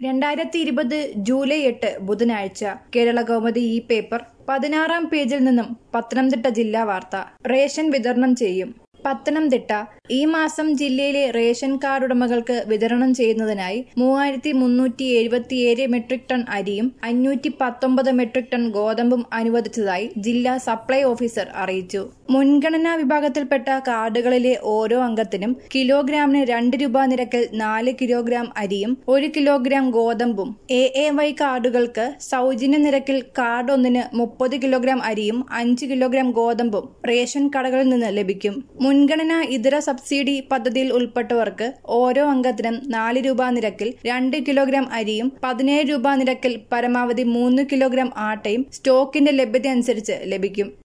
രണ്ടായിരത്തി ഇരുപത് ജൂലൈ എട്ട് ബുധനാഴ്ച കേരള കൗമുദി ഈ പേപ്പർ പതിനാറാം പേജിൽ നിന്നും പത്തനംതിട്ട ജില്ലാ വാർത്ത റേഷൻ വിതരണം ചെയ്യും പത്തനംതിട്ട ഈ മാസം ജില്ലയിലെ റേഷൻ കാർഡ് ഉടമകൾക്ക് വിതരണം ചെയ്യുന്നതിനായി മൂവായിരത്തി മുന്നൂറ്റി എഴുപത്തിയേഴ് മെട്രിക് ടൺ അരിയും അഞ്ഞൂറ്റി പത്തൊമ്പത് മെട്രിക് ടൺ ഗോതമ്പും അനുവദിച്ചതായി ജില്ലാ സപ്ലൈ ഓഫീസർ അറിയിച്ചു മുൻഗണനാ വിഭാഗത്തിൽപ്പെട്ട കാർഡുകളിലെ ഓരോ അംഗത്തിനും കിലോഗ്രാമിന് രണ്ട് രൂപ നിരക്കിൽ നാല് കിലോഗ്രാം അരിയും ഒരു കിലോഗ്രാം ഗോതമ്പും എ എ വൈ കാർഡുകൾക്ക് സൗജന്യ നിരക്കിൽ കാർഡ് ഒന്നിന് മുപ്പത് കിലോഗ്രാം അരിയും അഞ്ച് കിലോഗ്രാം ഗോതമ്പും റേഷൻ കടകളിൽ നിന്ന് ലഭിക്കും മുൻഗണനാ ഇതര സബ്സിഡി പദ്ധതിയിൽ ഉൾപ്പെട്ടവർക്ക് ഓരോ അംഗത്തിനും നാല് രൂപ നിരക്കിൽ രണ്ട് കിലോഗ്രാം അരിയും പതിനേഴ് രൂപ നിരക്കിൽ പരമാവധി മൂന്ന് കിലോഗ്രാം ആട്ടയും സ്റ്റോക്കിന്റെ ലഭ്യത അനുസരിച്ച് ലഭിക്കും